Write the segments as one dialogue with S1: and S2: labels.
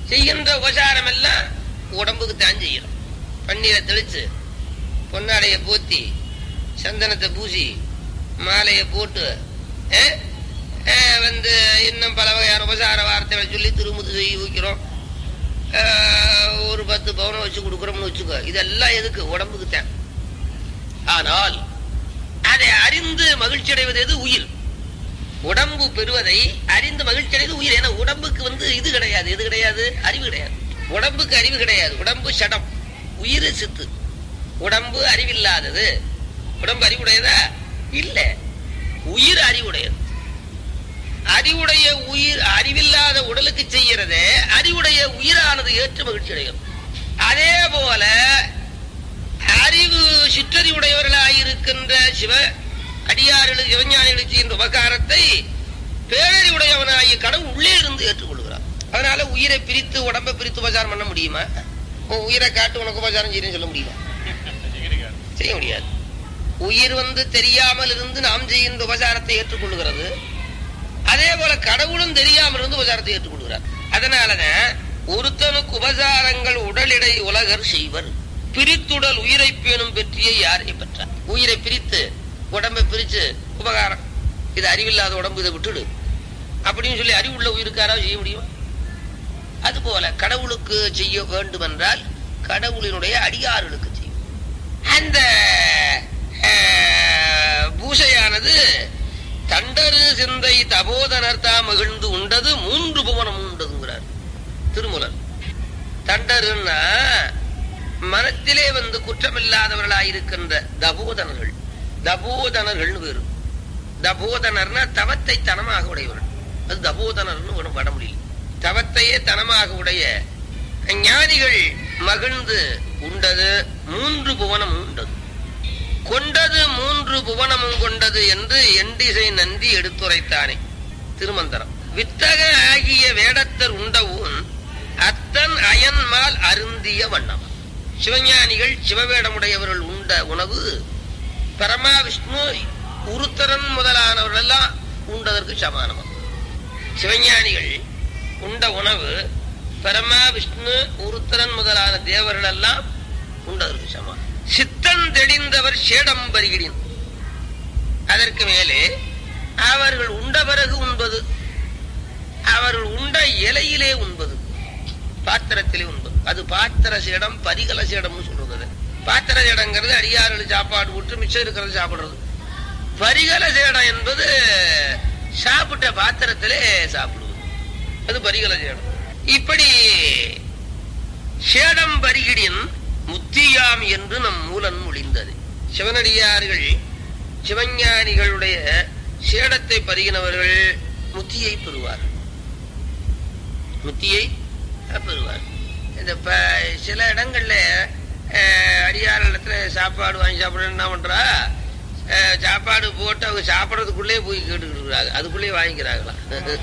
S1: செய்கின்ற உபசாரம் எல்லாம் உடம்புக்கு தான் செய்யணும் பன்னீரை தெளிச்சு பொன்னாடைய போத்தி சந்தனத்தை பூசி மாலையை போட்டு அஹ், அஹ், வந்து இன்னும் பல வகையான உபசார வார்த்தைகளை சொல்லி திருமுது செய்ய வைக்கிறோம் அஹ், ஒரு பத்து பவுனம் வச்சு கொடுக்குறோம்னு வச்சுக்கோ இதெல்லாம் எதுக்கு உடம்புக்கு தான் ஆனால் அதை அறிந்து மகிழ்ச்சி அடைவது எது உயிர் உடம்பு பெறுவதை அறிந்து மகிழ்ச்சி அடைவது உயிர் ஏன்னா உடம்புக்கு வந்து இது கிடையாது எது கிடையாது அறிவு கிடையாது உடம்புக்கு அறிவு கிடையாது உடம்பு சடம் உயிர் சித்து உடம்பு அறிவில்லாதது உடம்பு அறிவுடையதா இல்ல உயிர் அறிவுடையது அறிவுடைய உயிர் அறிவில்லாத உடலுக்கு செய்கிறதே அறிவுடைய உயிரானது ஏற்று மகிழ்ச்சி அடையும் அதே போல அறிவு சிற்றறிவுடையவர்களாயிருக்கின்ற சிவ அடியார்களுக்கு சிவஞானிகளுக்கு செய்கின்ற உபகாரத்தை பேரறிவுடையவனாகிய கடவுள் உள்ளே இருந்து ஏற்றுக்கொள்கிறார் அதனால உயிரை பிரித்து உடம்பை பிரித்து உபசாரம் பண்ண முடியுமா உன் உயிரை காட்டு உனக்கு உபசாரம் செய்யணும்னு சொல்ல முடியுமா செய்ய முடியாது உயிர் வந்து தெரியாமல் இருந்து நாம் செய்கின்ற உபசாரத்தை ஏற்றுக்கொள்கிறது அதே போல கடவுளும் தெரியாமல் இருந்து உபசாரத்தை ஏற்றுக்கொள்கிறார் அதனாலதான் ஒருத்தனுக்கு உபசாரங்கள் உடலிடை உலகர் செய்வர் பிரித்துடல் உயிரை பேணும் பெற்றியை யாரை பெற்றார் உயிரை பிரித்து உடம்பை பிரிச்சு உபகாரம் இது அறிவில்லாத உடம்பு இதை விட்டுடு அப்படின்னு சொல்லி அறிவுள்ள உயிருக்கு யாராவது செய்ய முடியும் அதுபோல கடவுளுக்கு செய்ய வேண்டும் என்றால் கடவுளினுடைய அடியார்களுக்கு செய்யும் அந்த அஹ், பூசையானது தண்டரு சிந்தை தபோதனர் தாம் மகிழ்ந்து உண்டது மூன்று புவனம் உண்டதுங்கிறார் திருமுலர் தண்டருன்னா மனத்திலே வந்து குற்றமில்லாதவர்களாயிருக்கின்ற தபோதனர்கள் தபோதனர்கள்னு பேரு தபோதனர்னா தவத்தை தனமாக உடையவர்கள் அது தபோதனர்னு ஒண்ணும் பட முடியல தவத்தையே தனமாக உடைய ஞானிகள் மகிழ்ந்து உண்டது மூன்று புவனம் உண்டது கொண்டது மூன்று புவனமும் கொண்டது என்று எண்டிசை நந்தி எடுத்துரைத்தானே திருமந்தரம் வித்தக ஆகிய வேடத்தர் உண்டவும் அத்தன் அயன்மால் அருந்திய வண்ணம் சிவஞானிகள் சிவவேடமுடையவர்கள் உண்ட உணவு பரமா விஷ்ணு உருத்தரன் முதலானவர்கள் எல்லாம் உண்டதற்கு சமானமா சிவஞானிகள் உண்ட உணவு பரமா விஷ்ணு உருத்தரன் முதலான தேவர்கள் எல்லாம் உண்டதற்கு சமானம் சித்தன் தெளிந்தவர் சேடம்பரிகிடின் அதற்கு மேலே அவர்கள் உண்ட பிறகு உண்பது அவர்கள் உண்ட இலையிலே உண்பது பாத்திரத்திலே உண்பது அது பாத்திர சேடம் பரிகல சேடம்னு சொல்றது அது. பாத்திர சேடங்கிறது அடியார்கள் சாப்பாடு விட்டு மிச்சம் இருக்கிறது சாப்பிடுறது பரிகல சேடம் என்பது சாப்பிட்ட பாத்திரத்திலே சாப்பிடுவது அது பரிகல சேடம் இப்படி சேடம் பரிகிடின் முத்தியாம் என்று நம் மூலன் மொழிந்தது சிவனடியார்கள் சிவஞானிகளுடைய சேடத்தை பருகினவர்கள் முத்தியை பெறுவார்கள் முத்தியை பெறுவார் இந்த ப- சில இடங்கள்ல அஹ், அடியார் இடத்துல சாப்பாடு வாங்கி சாப்பிட என்ன பண்றா அஹ், சாப்பாடு போட்டு அவங்க சாப்பிடறதுக்குள்ளே போய் கேட்டுக்கிட்டு இருக்கிறாங்க அதுக்குள்ளேயே வாங்கிக்கிறாங்களாம்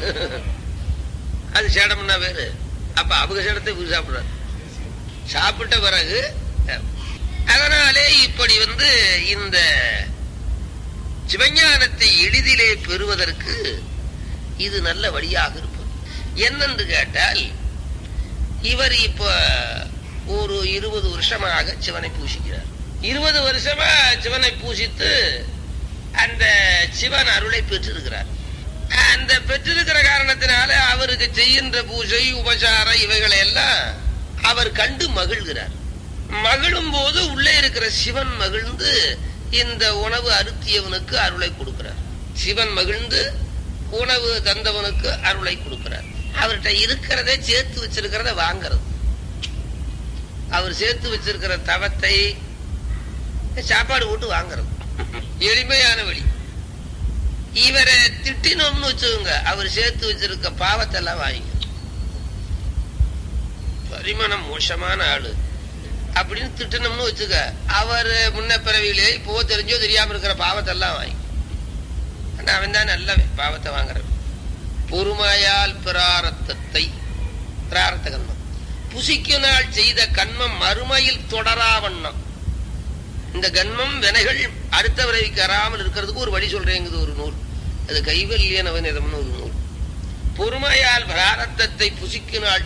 S1: அது சேடம்னா வேறு அப்ப அவங்க சேடத்தை போய் சாப்பிடுறாரு சாப்பிட்ட பிறகு அஹ், அதனாலே இப்படி வந்து இந்த சிவஞானத்தை எளிதிலே பெறுவதற்கு இது நல்ல வழியாக இருப்பது என்னென்று கேட்டால் இவர் இப்ப ஒரு இருபது வருஷமாக சிவனை பூசிக்கிறார் இருபது வருஷமா சிவனை பூசித்து அந்த சிவன் அருளை பெற்றிருக்கிறார் அந்த பெற்றிருக்கிற காரணத்தினால அவருக்கு செய்கின்ற பூஜை உபசாரம் இவைகளை எல்லாம் அவர் கண்டு மகிழ்கிறார் மகிழும் போது உள்ளே இருக்கிற சிவன் மகிழ்ந்து இந்த உணவு அருத்தியவனுக்கு அருளை கொடுக்கிறார் சிவன் மகிழ்ந்து உணவு தந்தவனுக்கு அருளை கொடுக்கிறார் அவர்கிட்ட இருக்கிறதை சேர்த்து வச்சிருக்கிறத வாங்குறது அவர் சேர்த்து வச்சிருக்கிற தவத்தை சாப்பாடு போட்டு வாங்குறது எளிமையான வழி இவரை திட்டினோம்னு வச்சுக்கோங்க அவர் சேர்த்து வச்சிருக்க பாவத்தை எல்லாம் வாங்கிக்க பரிமணம் மோசமான ஆளு அப்படின்னு திட்டணும்னு வச்சுக்க அவர் முன்ன பிறவியிலே இப்போ தெரிஞ்சோ தெரியாம இருக்கிற பாவத்தை எல்லாம் வாங்கி ஆனா அவன் தான் நல்லவன் பாவத்தை வாங்குறவன் பொறுமையால் பிராரத்தத்தை பிராரத்த கண்மம் புசிக்கு நாள் செய்த கண்மம் மறுமையில் தொடராவண்ணம் இந்த கண்மம் வினைகள் அடுத்த பிறவிக்கு வராமல் இருக்கிறதுக்கு ஒரு வழி சொல்றேங்குது ஒரு நூல் அது கைவல்ய நவநிதம்னு ஒரு நூல் பொறுமையால் பிராரத்தத்தை புசிக்கு நாள்